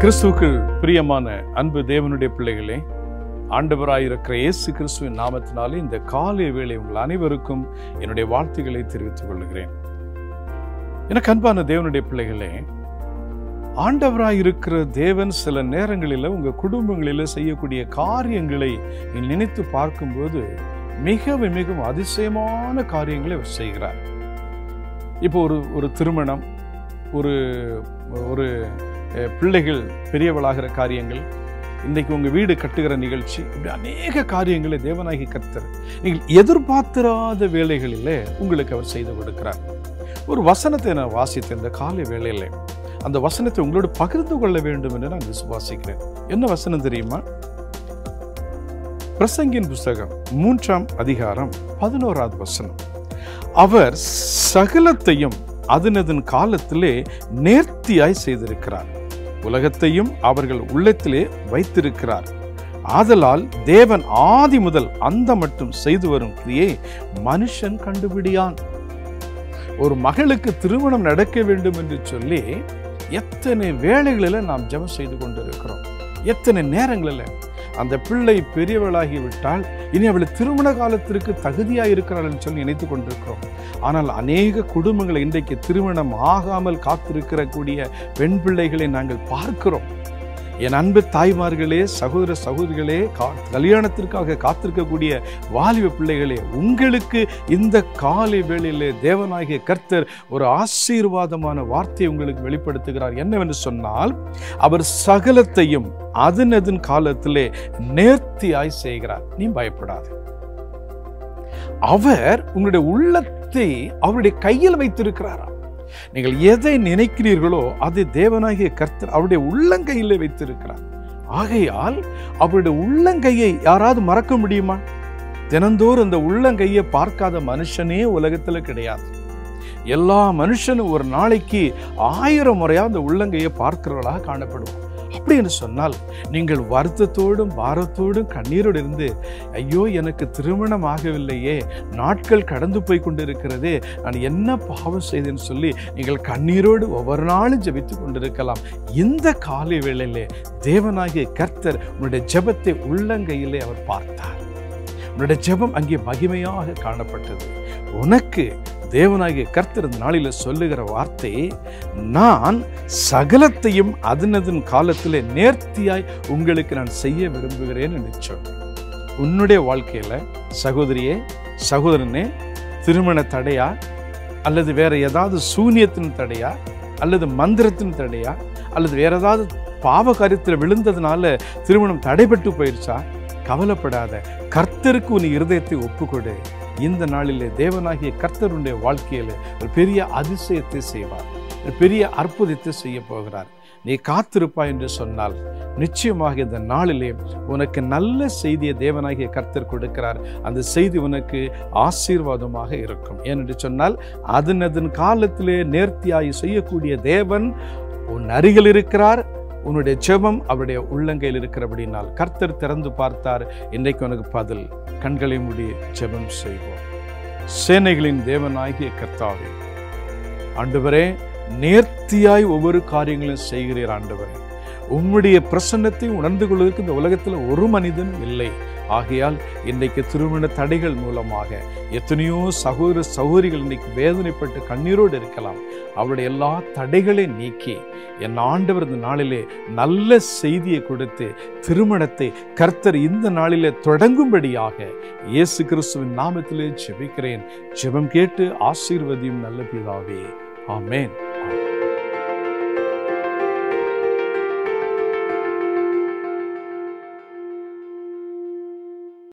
கிறிஸ்துவுக்கு பிரியமான அன்பு தேவனுடைய பிள்ளைகளே ஆண்டவராயிருக்கிற இயேசு கிறிஸ்துவின் நாமத்தினாலே இந்த காலை வேளை உங்கள் அனைவருக்கும் என்னுடைய வாழ்த்துக்களை தெரிவித்துக் கொள்கிறேன் எனக்கு அன்பான தேவனுடைய பிள்ளைகளே ஆண்டவராயிருக்கிற தேவன் சில நேரங்களில் உங்க குடும்பங்களில் செய்யக்கூடிய காரியங்களை நீ நினைத்து பார்க்கும்போது மிகவும் மிகவும் அதிசயமான காரியங்களை அவர் செய்கிறார் இப்போ ஒரு ஒரு திருமணம் ஒரு ஒரு அஹ், பிள்ளைகள் பெரியவளாகிற காரியங்கள் இன்னைக்கு உங்க வீடு கட்டுகிற நிகழ்ச்சி இப்படி அநேக காரியங்களை தேவனாகி கர்த்தர் நீங்கள் எதிர்பார்த்திராத வேலைகளிலே உங்களுக்கு அவர் செய்து கொடுக்கிறார் ஒரு வசனத்தை நான் வாசித்தேன் இந்த காலை வேளையில அந்த வசனத்தை உங்களோடு பகிர்ந்து கொள்ள வேண்டும் என்று நான் விசுவாசிக்கிறேன் என்ன வசனம் தெரியுமா பிரசங்கின் புஸ்தகம் மூன்றாம் அதிகாரம் பதினோராவது வசனம் அவர் சகலத்தையும் அதனதன் காலத்திலே நேர்த்தியாய் செய்திருக்கிறார் உலகத்தையும் அவர்கள் உள்ளத்திலே வைத்திருக்கிறார் ஆதலால் தேவன் ஆதி முதல் அந்த மட்டும் செய்து வரும் கிரியை மனுஷன் கண்டுபிடியான் ஒரு மகளுக்கு திருமணம் நடக்க வேண்டும் என்று சொல்லி எத்தனை வேளைகளில் நாம் ஜெபம் செய்து கொண்டிருக்கிறோம் எத்தனை நேரங்களில் அந்த பிள்ளை பெரியவளாகி விட்டால் இனி அவள் திருமண காலத்திற்கு தகுதியாக இருக்கிறாள் என்று சொல்லி நினைத்து கொண்டிருக்கிறோம் ஆனால் அநேக குடும்பங்கள் இன்றைக்கு திருமணம் ஆகாமல் காத்திருக்கிற கூடிய பெண் பிள்ளைகளை நாங்கள் பார்க்கிறோம் என் அன்பு தாய்மார்களே சகோதர சகோதரிகளே கா கல்யாணத்திற்காக காத்திருக்கக்கூடிய வாலிப பிள்ளைகளே உங்களுக்கு இந்த காலை வேளையிலே தேவனாகிய கர்த்தர் ஒரு ஆசீர்வாதமான வார்த்தையை உங்களுக்கு வெளிப்படுத்துகிறார் என்னவென்று சொன்னால் அவர் சகலத்தையும் அதனதன் காலத்திலே நேர்த்தியாய் செய்கிறார் நீ பயப்படாது அவர் உங்களுடைய உள்ளத்தை அவருடைய கையில் வைத்திருக்கிறாரா நீங்கள் எதை நினைக்கிறீர்களோ அதை தேவனாகிய கர்த்தர் அவருடைய உள்ளங்கையிலே வைத்திருக்கிறார் ஆகையால் அவருடைய உள்ளங்கையை யாராவது மறக்க முடியுமா தினந்தோறும் அந்த உள்ளங்கையை பார்க்காத மனுஷனே உலகத்துல கிடையாது எல்லா மனுஷனும் ஒரு நாளைக்கு ஆயிரம் முறையா அந்த உள்ளங்கையை பார்க்கிறவர்களாக காணப்படுவோம் அப்படி என்று சொன்னால் நீங்கள் வருத்தத்தோடும் பாரத்தோடும் கண்ணீரோடு இருந்து ஐயோ எனக்கு திருமணம் ஆகவில்லையே நாட்கள் கடந்து போய் கொண்டிருக்கிறதே நான் என்ன பாவம் செய்தேன்னு சொல்லி நீங்கள் கண்ணீரோடு ஒவ்வொரு நாளும் ஜெபித்து கொண்டிருக்கலாம் இந்த காலை வேளையிலே தேவனாகிய கர்த்தர் உன்னுடைய ஜெபத்தை உள்ளங்கையிலே அவர் பார்த்தார் உன்னுடைய ஜெபம் அங்கே மகிமையாக காணப்பட்டது உனக்கு தேவனாகிய கர்த்தர் இந்த நாளில சொல்லுகிற வார்த்தை நான் சகலத்தையும் அதனதன் காலத்திலே நேர்த்தியாய் உங்களுக்கு நான் செய்ய விரும்புகிறேன் என்று சொன்னேன் உன்னுடைய வாழ்க்கையில சகோதரியே சகோதரனே திருமண தடையா அல்லது வேற ஏதாவது சூனியத்தின் தடையா அல்லது மந்திரத்தின் தடையா அல்லது வேற ஏதாவது பாவ காரியத்தில் விழுந்ததுனால திருமணம் தடைபட்டு போயிருச்சா கவலைப்படாத கர்த்தருக்கு உன் இருதயத்தை ஒப்புக்கொடு இந்த நாளிலே தேவனாகிய கர்த்தருடைய வாழ்க்கையில ஒரு பெரிய அதிசயத்தை செய்வார் ஒரு பெரிய அற்புதத்தை செய்ய போகிறார் நீ காத்திருப்பாய் என்று சொன்னால் நிச்சயமாக இந்த நாளிலே உனக்கு நல்ல செய்தியை தேவனாகிய கர்த்தர் கொடுக்கிறார் அந்த செய்தி உனக்கு ஆசீர்வாதமாக இருக்கும் ஏனென்று சொன்னால் அதன் அதன் காலத்திலே நேர்த்தியாய் செய்யக்கூடிய தேவன் உன் அருகில் இருக்கிறார் உன்னுடைய ஜெபம் அவருடைய உள்ளங்கையில் இருக்கிறபடினால் கர்த்தர் திறந்து பார்த்தார் இன்றைக்கு உனக்கு பதில் கண்களை மூடி ஜெபம் செய்வோம் சேனைகளின் தேவனாகிய கர்த்தாவே ஆண்டவரே நேர்த்தியாய் ஒவ்வொரு காரியங்களையும் செய்கிறீர் ஆண்டவரே உம்முடைய பிரசன்னத்தை உணர்ந்து கொள்வதற்கு இந்த உலகத்தில் ஒரு மனிதன் இல்லை ஆகையால் இன்றைக்கு திருமண தடைகள் மூலமாக எத்தனையோ சகோதர சகோதரிகள் இன்னைக்கு வேதனைப்பட்டு கண்ணீரோடு இருக்கலாம் அவருடைய எல்லா தடைகளை நீக்கி என் ஆண்டவர் இந்த நாளிலே நல்ல செய்தியை கொடுத்து திருமணத்தை கர்த்தர் இந்த நாளிலே தொடங்கும்படியாக இயேசு கிறிஸ்துவின் நாமத்திலே ஜெபிக்கிறேன் ஜெபம் கேட்டு ஆசீர்வதியும் நல்ல பிதாவே ஆமென்